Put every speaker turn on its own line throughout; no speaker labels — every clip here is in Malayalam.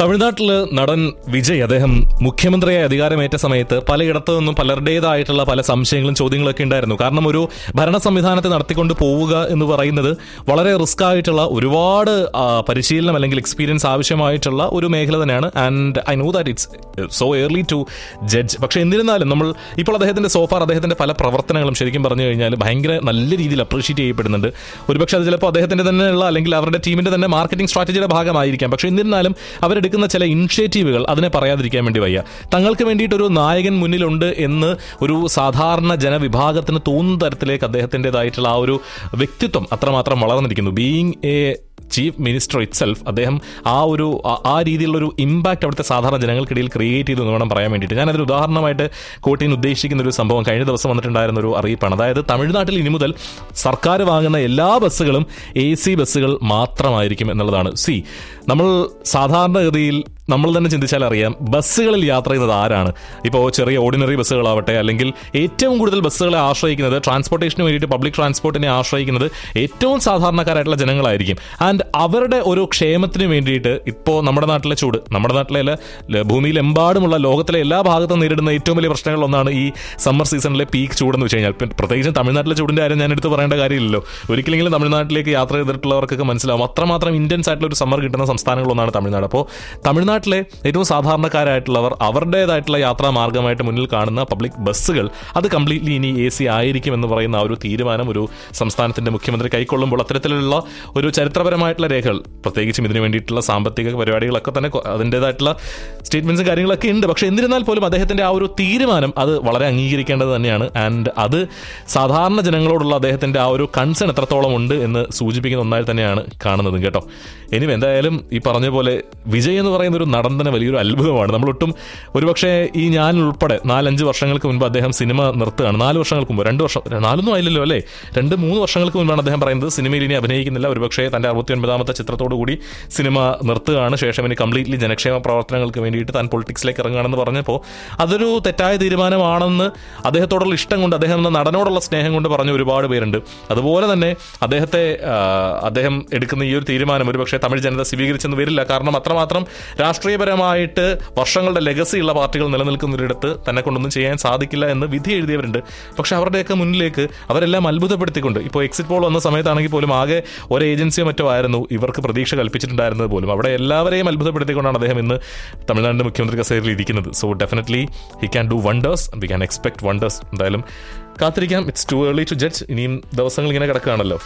തമിഴ്നാട്ടില് നടൻ വിജയ് അദ്ദേഹം മുഖ്യമന്ത്രിയായി അധികാരമേറ്റ സമയത്ത് പലയിടത്തു നിന്നും പലരുടേതായിട്ടുള്ള പല സംശയങ്ങളും ചോദ്യങ്ങളൊക്കെ ഉണ്ടായിരുന്നു കാരണം ഒരു ഭരണ സംവിധാനത്തെ നടത്തിക്കൊണ്ട് പോവുക എന്ന് പറയുന്നത് വളരെ റിസ്ക് ആയിട്ടുള്ള ഒരുപാട് ആ, പരിശീലനം അല്ലെങ്കിൽ എക്സ്പീരിയൻസ് ആവശ്യമായിട്ടുള്ള ഒരു മേഖല തന്നെയാണ് and I know that it's so early to judge പക്ഷെ എന്നിരുന്നാലും നമ്മൾ ഇപ്പോൾ അദ്ദേഹത്തിന്റെ സോഫാർ അദ്ദേഹത്തിന്റെ പല പ്രവർത്തനങ്ങളും ശരിക്കും പറഞ്ഞു കഴിഞ്ഞാൽ ഭയങ്കര നല്ല രീതിയിൽ അപ്രീഷിയേറ്റ് ചെയ്യപ്പെടുന്നുണ്ട് ഒരുപക്ഷെ അത് ചിലപ്പോൾ അദ്ദേഹത്തിന്റെ തന്നെയുള്ള അല്ലെങ്കിൽ അവരുടെ ടീമിന്റെ തന്നെ മാർക്കറ്റിംഗ് സ്ട്രാറ്റജിയുടെ ഭാഗമായിരിക്കാം പക്ഷെ എന്നിരുന്നാലും അവരെടുക്കുന്ന ചില ഇനിഷ്യേറ്റീവുകൾ അതിനെ പറയാതിരിക്കാൻ വേണ്ടി വയ്യ തങ്ങൾക്ക് വേണ്ടിയിട്ട് ഒരു നായകൻ മുന്നിലുണ്ട് എന്ന് ഒരു സാധാരണ ജനവിഭാഗത്തിന് തോന്നുന്ന തരത്തിലേക്ക് അദ്ദേഹത്തിൻ്റെതായിട്ടുള്ള ആ ഒരു വ്യക്തിത്വം അത്രമാത്രം വളർന്നിരിക്കുന്നു being a chief minister itself അദ്ദേഹം ആ ഒരു ആ- ആ രീതിയിലുള്ള ഒരു ഇമ്പാക്ട് അവിടുത്തെ സാധാരണ ജനങ്ങൾക്കിടയിൽ ക്രിയേറ്റ് ചെയ്തു എന്ന് വേണം പറയാൻ വേണ്ടിയിട്ട് ഞാനതൊരു ഉദാഹരണമായിട്ട് കോട്ടിയിൽ ഉദ്ദേശിക്കുന്ന ഒരു സംഭവം കഴിഞ്ഞ ദിവസം വന്നിട്ടുണ്ടായിരുന്ന ഒരു അറിയിപ്പാണ് അതായത് തമിഴ്നാട്ടിൽ ഇനി മുതൽ സർക്കാർ വാങ്ങുന്ന എല്ലാ ബസ്സുകളും എ സി ബസ്സുകൾ മാത്രമായിരിക്കും എന്നുള്ളതാണ് സി നമ്മൾ സാധാരണഗതിയിൽ നമ്മൾ തന്നെ ചിന്തിച്ചാൽ അറിയാം ബസ്സുകളിൽ യാത്ര ചെയ്യുന്നത് ആരാണ് ഇപ്പോൾ ചെറിയ ഓർഡിനറി ബസ്സുകളാവട്ടെ അല്ലെങ്കിൽ ഏറ്റവും കൂടുതൽ ബസ്സുകളെ ആശ്രയിക്കുന്നത് ട്രാൻസ്പോർട്ടേഷന് വേണ്ടിയിട്ട് പബ്ലിക് ട്രാൻസ്പോർട്ടിനെ ആശ്രയിക്കുന്നത് ഏറ്റവും സാധാരണക്കാരായിട്ടുള്ള ജനങ്ങളായിരിക്കും ആൻഡ് അവരുടെ ഒരു ക്ഷേമത്തിന് വേണ്ടിയിട്ട് ഇപ്പോൾ നമ്മുടെ നാട്ടിലെ ചൂട് നമ്മുടെ നാട്ടിലെ അല്ല, ല- ഭൂമിയിലെമ്പാടുമുള്ള ലോകത്തിലെ എല്ലാ ഭാഗത്തും നേരിടുന്ന ഏറ്റവും വലിയ പ്രശ്നങ്ങളൊന്നാണ് ഈ സമ്മർ സീസണിലെ പീക്ക് ചൂടെന്ന് വെച്ച് കഴിഞ്ഞാൽ ഇപ്പം പ്രത്യേകിച്ചും തമിഴ്നാട്ടിലെ ചൂടിന്റെ കാര്യം ഞാൻ എടുത്ത് പറയേണ്ട കാര്യമില്ലല്ലോ ഒരിക്കലെങ്കിലും തമിഴ്നാട്ടിലേക്ക് യാത്ര ചെയ്തിട്ടുള്ളവർക്കൊക്കെ മനസ്സിലാവും അത്രമാത്രം ഇന്റൻസ് ആയിട്ടുള്ള ഒരു സമ്മർ കിട്ടുന്ന സംസ്ഥാനങ്ങളൊന്നാണ് തമിഴ്നാട് അപ്പോൾ തമിഴ്നാട്ടിലെ ഏറ്റവും സാധാരണക്കാരായിട്ടുള്ളവർ അവരുടേതായിട്ടുള്ള യാത്രാ മാർഗമായിട്ട് മുന്നിൽ കാണുന്ന പബ്ലിക് ബസ്സുകൾ അത് കംപ്ലീറ്റ്ലി ഇനി എ സി ആയിരിക്കും എന്ന് പറയുന്ന ആ ഒരു തീരുമാനം ഒരു സംസ്ഥാനത്തിന്റെ മുഖ്യമന്ത്രി കൈക്കൊള്ളുമ്പോൾ അത്തരത്തിലുള്ള ഒരു ചരിത്രപരമായിട്ടുള്ള രേഖകൾ പ്രത്യേകിച്ചും ഇതിനു വേണ്ടിയിട്ടുള്ള സാമ്പത്തിക പരിപാടികളൊക്കെ തന്നെ കൊ- അതിൻ്റെതായിട്ടുള്ള സ്റ്റേറ്റ്മെന്റ്സും കാര്യങ്ങളൊക്കെ ഉണ്ട് പക്ഷേ എന്നിരുന്നാൽ പോലും അദ്ദേഹത്തിന്റെ ആ ഒരു തീരുമാനം അത് വളരെ അംഗീകരിക്കേണ്ടത് തന്നെയാണ് ആൻഡ് അത് സാധാരണ ജനങ്ങളോടുള്ള അദ്ദേഹത്തിന്റെ ആ ഒരു കൺസേൺ എത്രത്തോളം ഉണ്ട് എന്ന് സൂചിപ്പിക്കുന്ന ഒന്നായി തന്നെയാണ് കാണുന്നതും കേട്ടോ ഇനി എന്തായാലും ഈ പറഞ്ഞ പോലെ വിജയ് എന്ന് പറയുന്ന ഒരു നടൻ തന്നെ വലിയൊരു അത്ഭുതമാണ് നമ്മളൊട്ടും ഒരുപക്ഷെ ഈ ഞാൻ ഉൾപ്പെടെ നാലഞ്ച് വർഷങ്ങൾക്ക് മുൻപ് അദ്ദേഹം സിനിമ നിർത്തുകയാണ് നാല് വർഷങ്ങൾക്ക് മുമ്പ് രണ്ട് വർഷം നാലൊന്നും ആയില്ലല്ലോ അല്ലേ രണ്ട് മൂന്ന് വർഷങ്ങൾക്ക് മുൻപാണ് അദ്ദേഹം പറയുന്നത് സിനിമയിൽ ഇനി അഭിനയിക്കുന്നില്ല ഒരുപക്ഷെ തന്റെ അറുപത്തി ഒൻപതാമത്തെ ചിത്രത്തോടു കൂടി സിനിമ നിർത്തുകയാണ് ശേഷം ഇനി കംപ്ലീറ്റ്ലി ജനക്ഷേമ പ്രവർത്തനങ്ങൾക്ക് വേണ്ടിയിട്ട് താൻ പൊളിറ്റിക്സിലേക്ക് ഇറങ്ങുകയാണെന്ന് പറഞ്ഞപ്പോൾ അതൊരു തെറ്റായ തീരുമാനമാണെന്ന് അദ്ദേഹത്തോടുള്ള ഇഷ്ടം കൊണ്ട് അദ്ദേഹം എന്ന നടനോടുള്ള സ്നേഹം കൊണ്ട് പറഞ്ഞ ഒരുപാട് പേരുണ്ട് അതുപോലെ തന്നെ അദ്ദേഹത്തെ ആ, അദ്ദേഹം എടുക്കുന്ന ഈ ഒരു തീരുമാനം ഒരുപക്ഷെ തമിഴ് ജനത സ്വീകരിച്ചെന്ന് വരില്ല കാരണം അത്രമാത്രം രാഷ്ട്രീയപരമായിട്ട് വർഷങ്ങളുടെ ലെഗസി ഉള്ള പാർട്ടികൾ നിലനിൽക്കുന്നൊരിടത്ത് തന്നെ കൊണ്ടൊന്നും ചെയ്യാൻ സാധിക്കില്ല എന്ന് വിധി എഴുതിയവരുണ്ട് പക്ഷെ അവരുടെയൊക്കെ മുന്നിലേക്ക് അവരെല്ലാം അത്ഭുതപ്പെടുത്തിക്കൊണ്ട് ഇപ്പോൾ എക്സിറ്റ് പോൾ വന്ന സമയത്താണെങ്കിൽ പോലും ആകെ ഒരു ഏജൻസിയോ മറ്റോ ആയിരുന്നു ഇവർക്ക് പ്രതീക്ഷ കൽപ്പിച്ചിട്ടുണ്ടായിരുന്നത് പോലും അവിടെ എല്ലാവരെയും അത്ഭുതപ്പെടുത്തിക്കൊണ്ടാണ് അദ്ദേഹം ഇന്ന് തമിഴ്നാടിന്റെ മുഖ്യമന്ത്രി കസേരയിൽ ഇരിക്കുന്നത് so definitely he can do wonders we can expect wonders എന്തായാലും കാത്തിരിക്കാം it's too early to judge ഇനിയും ദിവസങ്ങൾ ഇങ്ങനെ കിടക്കുകയാണല്ലോ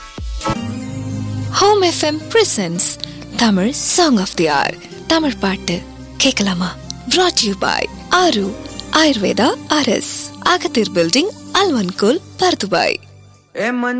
home FM presents Tamil song of the hour Tamil பாட்டு கேட்கலாமா brought யூ பாய் ஆரு ஆயுர்வேதா ஆர்எஸ் அகத்தீர் பில்டிங் அல்வன்கோல் பர்துபாய்
ஏ மஞ்ச